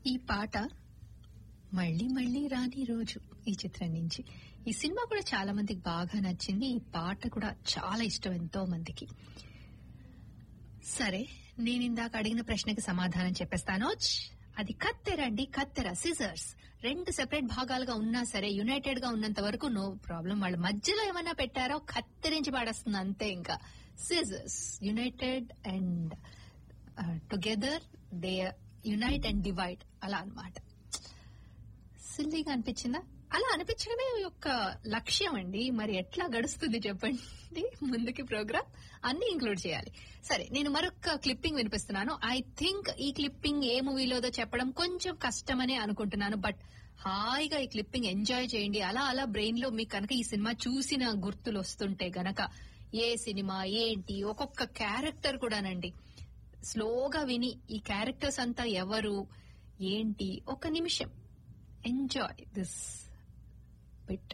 ఈ పాట మళ్ళీ మళ్ళీ రాని రోజు ఈ చిత్రం నుంచి ఈ సినిమా కూడా చాలా మందికి బాగా నచ్చింది ఈ పాట కూడా చాలా ఇష్టం ఎంతో మందికి సరే నేను ఇందాక అడిగిన ప్రశ్నకి సమాధానం చెప్పేస్తాను అది కత్తెర అండి కత్తెర సిజర్స్ రెండు సెపరేట్ భాగాలుగా ఉన్నా సరే యునైటెడ్ గా ఉన్నంత వరకు నో ప్రాబ్లం వాళ్ళ మధ్యలో ఏమన్నా పెట్టారో కత్తిరించి పాడేస్తుంది అంతే ఇంకా scissors united and together they unite and divide అలా అన్నమాట సిల్లీగా అనిపించిందా అలా అనిపించడమే యొక్క లక్ష్యం అండి మరి ఎట్లా గడుస్తుంది చెప్పండి ముందుకి ప్రోగ్రామ్ అన్ని ఇంక్లూడ్ చేయాలి సరే నేను మరొక క్లిప్పింగ్ వినిపిస్తున్నాను ఐ థింక్ ఈ క్లిప్పింగ్ ఏ మూవీలోదో చెప్పడం కొంచెం కష్టమనే అనుకుంటున్నాను బట్ హాయిగా ఈ క్లిప్పింగ్ ఎంజాయ్ చేయండి అలా అలా బ్రెయిన్ లో మీకు కనుక ఈ సినిమా చూసిన గుర్తులు వస్తుంటే గనక ఏ సినిమా ఏంటి ఒక్కొక్క క్యారెక్టర్ కూడానండి స్లోగా విని ఈ క్యారెక్టర్స్ అంతా ఎవరు ఏంటి ఒక నిమిషం ఎంజాయ్ దిస్ బిట్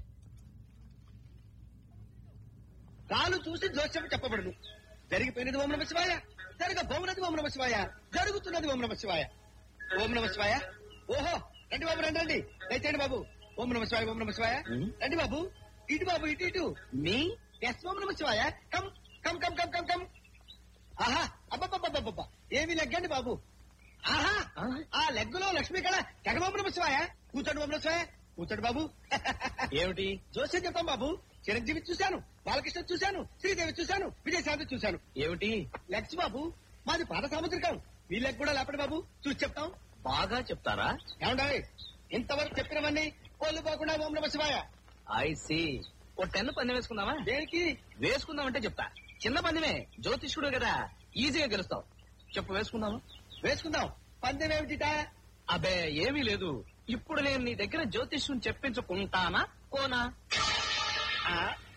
రాను చూసి జోస్యం చెప్పబడును జరిగిపోయినది ఓం నమ శివాయ జరగబోనది ఓం నమ శివాయ జరుగుతున్నది ఓం నమ శివాయ ఓం నమ శివాయ ఓహో రండి బాబు రండి రండి దయచేయండి బాబు ఓం నమ శివాయ ఓం నమ శివాయ రండి బాబు ఇటు బాబు ఇటు ఇటు me yes Om Namah Shivaya come come come come come come ఆహా అబ్బబ్బబ్బబ్బబ్బ ఏమి లెగ్గండి బాబు ఆహా ఆ లెగ్గులో లక్ష్మీ కళ తెగ ఓం నమ శివాయ కూర్చోండి ఓం నమ శివాయ కూర్చోండి బాబు ఏమిటి జోస్యం చెప్తాం బాబు చిరంజీవి చూశాను బాలకృష్ణ చూశాను శ్రీదేవి చూశాను విజయశాంతి చూశాను ఏమిటి లెక్స్ బాబు మాది పాత సాముద్రికం వీళ్ళకి కూడా లేపండి బాబు చూసి చెప్తాం బాగా చెప్తారా ఏమంటాయి ఇంతవరకు చెప్పినవన్నీ కోళ్ళు పోకుండా ఓం నమ శివాయ ఐ సి ఓ టెన్ పందెం వేసుకుందామా దేనికి వేసుకుందామంటే చెప్తా చిన్న పందెమే జ్యోతిష్కుడు కదా ఈజీగా గెలుస్తావు చెప్పు వేసుకుందామా వేసుకుందాం పందెం ఏమిటిట అబే ఏమీ లేదు ఇప్పుడు నేను నీ దగ్గర జ్యోతిష్యం చెప్పించుకుంటానా కోనా ఆ?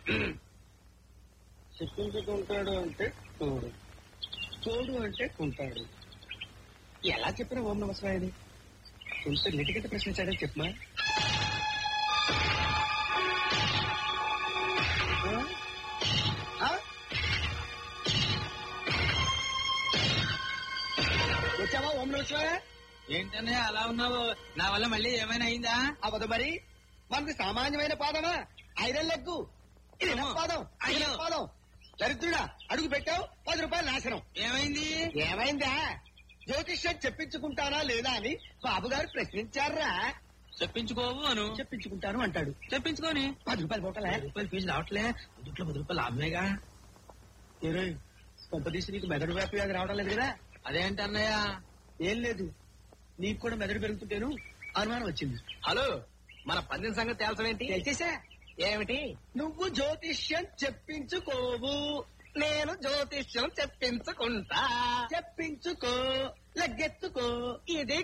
చెప్పించుకుంటాడు అంటే తోడు తోడు అంటే కుంటాడు ఎలా చెప్పిన ఓం నమ శివాయని ఇంత నిటిగట్ట ప్రశ్నించాడని చెప్పమా ఆ? ఆ? వచ్చావా ఓం నమ శివాయ ఏంటనే అలా ఉన్నావు నా వల్ల మళ్ళీ ఏమైనా అయిందా అవదు మరి మనది సామాన్యమైన పాదమా ఐరన్ లెగ్గు ఇది అమ్మో. పాదం అయ్యో. ఐరన్ పాదం దరిద్రుడా అడుగు పెట్టావు పది రూపాయలు నాశనం ఏమైంది ఏమైందా జ్యోతిష్యం చెప్పించుకుంటానా లేదా అని బాబు గారు ప్రశ్నించారా చెప్పించుకోవు అను చెప్పించుకుంటాను అంటాడు చెప్పించుకోని పది రూపాయలు పోటలే పది రూపాయలు ఫీజు రావట్లే దుట్లో పది రూపాయలు లాభమేగా కొంపదీసి నీకు మెదడు వ్యాపి వ్యాధి రావడం లేదు కదా అదేంటి అన్నయ్య ఏం లేదు నీకు కూడా మెదడు పెరుగుతుంటేను అనుమానం వచ్చింది హలో మన పందెం సంగతి తేల్చవేంటి తెలిసేసా ఏమిటి నువ్వు జ్యోతిష్యం చెప్పించుకోవు నేను జ్యోతిష్యం చెప్పించుకుంటా చెప్పించుకో లగ్గెత్తుకో ఇది